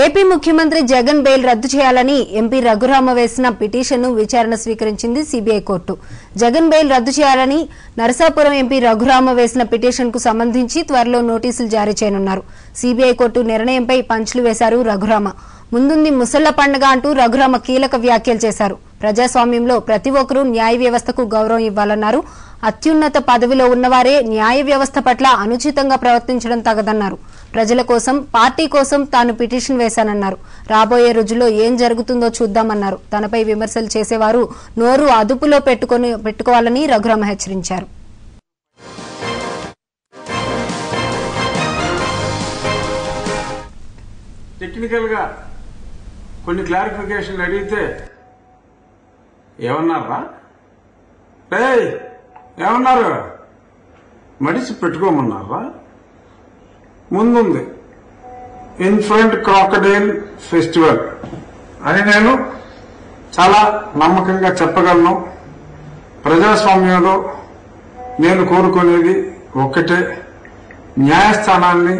AP ముఖ్యమంత్రి Jagan bail రద్దు చేయాలని ఎంపీ రఘురామ వేసిన పిటిషన్ను విచారణ స్వీకరించింది సిబిఐ కోర్టు జగన్ బెయిల్ రద్దు చేయాలని నరసాపురం ఎంపీ రఘురామ వేసిన పిటిషన్కు సంబంధించి త్వరలో నోటీసులు జారీ చేయనున్నారు సిబిఐ కోర్టు నిర్ణయంపై పంచ్లు వేశారు రఘురామ ముందుంది ముసళ్ల పండుగ అంటూ రఘురామ కీలక వ్యాఖ్యలు చేశారు ప్రజాస్వామ్యంలో ప్రతి ఒక్కరూ న్యాయ వ్యవస్థకు గౌరవం ఇవ్వాలన్నారు అత్యున్నత పదవిలో ఉన్నవారే న్యాయ వ్యవస్థ పట్ల అనుచితంగా ప్రవర్తించడం తగదన్నారు ప్రజల కోసం పార్టీ కోసం తాను పిటిషన్ వేశానన్నారు రాబోయే రోజుల్లో ఏం జరుగుతుందో చూద్దామన్నారు తనపై విమర్శలు చేసేవారు నోరు అదుపులో పెట్టుకొని పెట్టుకోవాలని రఘురామ హెచ్చరించారు టెక్నికల్గా కొన్ని క్లారిఫికేషన్లు అడిగితే ఏమన్నారా రే ఏమన్నారు మడిసి పెట్టుకోమన్నారా ముందుంది ఇన్ఫ్రంట్ క్రాకడైల్ ఫెస్టివల్ అని నేను చాలా నమ్మకంగా చెప్పగలను ప్రజాస్వామ్యంలో నేను కోరుకునేది ఒక్కటే న్యాయస్థానాన్ని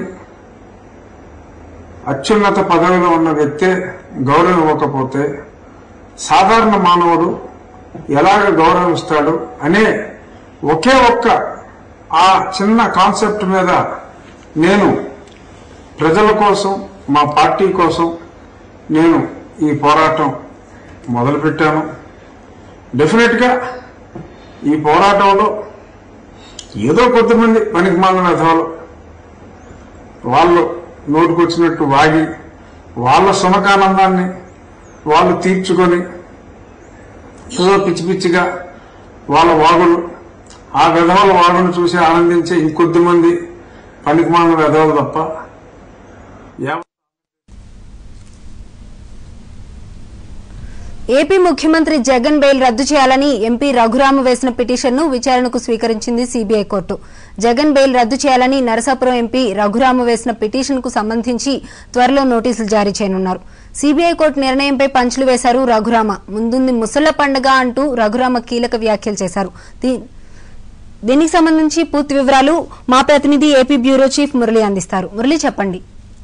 అత్యున్నత పదవిలో ఉన్న వ్యక్తే గౌరవం ఇవ్వకపోతే సాధారణ మానవుడు ఎలాగ గౌరవిస్తాడు అనే ఒకే ఒక్క ఆ చిన్న కాన్సెప్ట్ మీద నేను ప్రజల కోసం మా పార్టీ కోసం నేను ఈ పోరాటం మొదలుపెట్టాను డెఫినెట్గా ఈ పోరాటంలో ఏదో కొద్దిమంది పనికి మాలిన విధాలు వాళ్ళు నోటుకొచ్చినట్టు వాగి వాళ్ళ సునకానందాన్ని వాళ్ళు తీర్చుకొని ఏదో పిచ్చి పిచ్చిగా వాళ్ళ వాగులు ఆ విధవల వాగును చూసి ఆనందించే ఇంకొద్ది మంది పనికిమాలిన విధవలు తప్ప ఎవ- ఏపీ ముఖ్యమంత్రి జగన్ బెయిల్ రద్దు చేయాలని ఎంపీ రఘురామ వేసిన పిటిషన్ను విచారణకు స్వీకరించింది సిబిఐ కోర్టు జగన్ బెయిల్ రద్దు చేయాలని నరసాపురం ఎంపీ రఘురామ వేసిన పిటిషన్కు సంబంధించి త్వరలో నోటీసులు జారీ చేయనున్నారు సిబిఐ కోర్టు నిర్ణయంపై పంచులు వేశారు రఘురామ ముందుంది ముసళ్ల పండుగ అంటూ రఘురామ కీలక వ్యాఖ్యలు చేశారు దీ- దీనికి సంబంధించి పూర్తి వివరాలు మా ప్రతినిధి ఏపీ బ్యూరో చీఫ్ మురళి అందిస్తారు మురళి చెప్పండి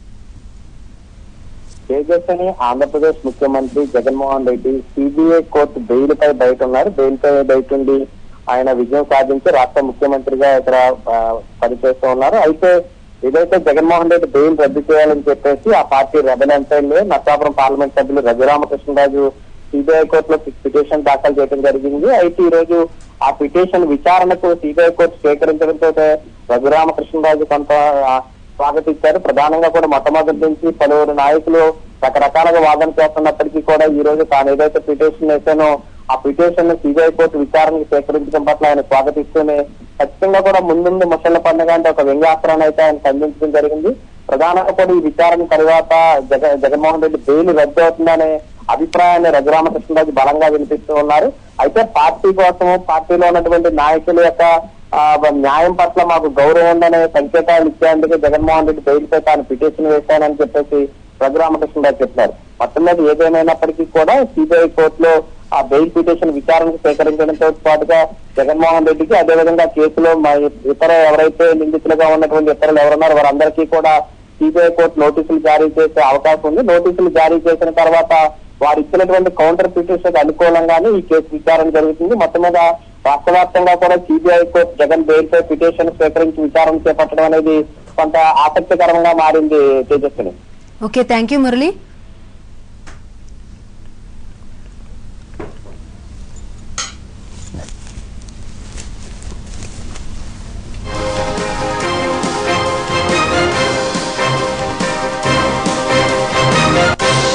తేజస్విని ఆంధ్రప్రదేశ్ ముఖ్యమంత్రి Jaganmohan Reddy CBI court bail పై బయట ఉన్నారు బెయిల్ పై బయట ఉండి ఆయన విజయం సాధించి రాష్ట్ర ముఖ్యమంత్రిగా ఇక్కడ ఆ, పనిచేస్తూ ఉన్నారు అయితే ఏదైతే జగన్మోహన్ రెడ్డి బెయిల్ రద్దు చేయాలని చెప్పేసి ఆ పార్టీ రెబల్ ఎంపైలు నర్సాపురం పార్లమెంట్ సభ్యులు రఘురామకృష్ణరాజు సిబిఐ కోర్టులో పిటిషన్ దాఖలు చేయడం జరిగింది అయితే ఈ రోజు ఆ పిటిషన్ విచారణకు సిబిఐ కోర్టు స్వీకరించడంతో రఘురామకృష్ణరాజు కొంత ఆ, స్వాగతించారు ప్రధానంగా కూడా మొట్టమొదటి నుంచి పలువురు నాయకులు రకరకాలుగా వాదన చేస్తున్నప్పటికీ కూడా ఈ రోజు తాను ఏదైతే పిటిషన్ వేసానో ఆ పిటిషన్ ను సిబిఐ కోర్టు విచారణకు స్వీకరించడం పట్ల ఆయన స్వాగతిస్తూనే ఖచ్చితంగా కూడా ముందుంది ముసళ్ల పండుగ అంటే ఒక వ్యంగ్యాస్త్రాన్ని అయితే ఆయన ఖండించడం జరిగింది ప్రధానంగా కూడా ఈ విచారణ తర్వాత జగ జగన్మోహన్ రెడ్డి బెయిల్ రద్దు అవుతుందనే అభిప్రాయాన్ని రఘురామకృష్ణరాజు బలంగా వినిపిస్తూ ఉన్నారు అయితే పార్టీ కోసము పార్టీలో ఉన్నటువంటి నాయకుల యొక్క ఆ, న్యాయం పట్ల మాకు గౌరవం ఉందనే సంకేతాలు ఇచ్చేందుకు జగన్మోహన్ రెడ్డి బెయిల్ పై తాను పిటిషన్ వేశానని చెప్పేసి రఘురామకృష్ణరావు చెప్పారు మొత్తం మీద ఏదేమైనప్పటికీ కూడా సిబిఐ కోర్టులో ఆ బెయిల్ పిటిషన్ విచారణకు స్వీకరించడంతో పాటుగా జగన్మోహన్ రెడ్డికి అదేవిధంగా కేసులో మా ఇతర ఎవరైతే నిందితులుగా ఉన్నటువంటి ఇతరులు ఎవరున్నారో వారందరికీ కూడా సిబిఐ కోర్టు నోటీసులు జారీ చేసే అవకాశం ఉంది నోటీసులు జారీ చేసిన తర్వాత వారు ఇచ్చినటువంటి కౌంటర్ పిటిషన్ అనుకూలంగానే ఈ కేసు విచారణ జరుగుతుంది మొత్తం మీద రాష్ట్ర వ్యాప్తంగా కూడా సిబిఐ కోర్టు జగన్ బెయిల్ పై పిటిషన్ స్వీకరించి విచారణ చేపట్టడం అనేది కొంత ఆసక్తికరంగా మారింది Tejaswini okay thank you Murali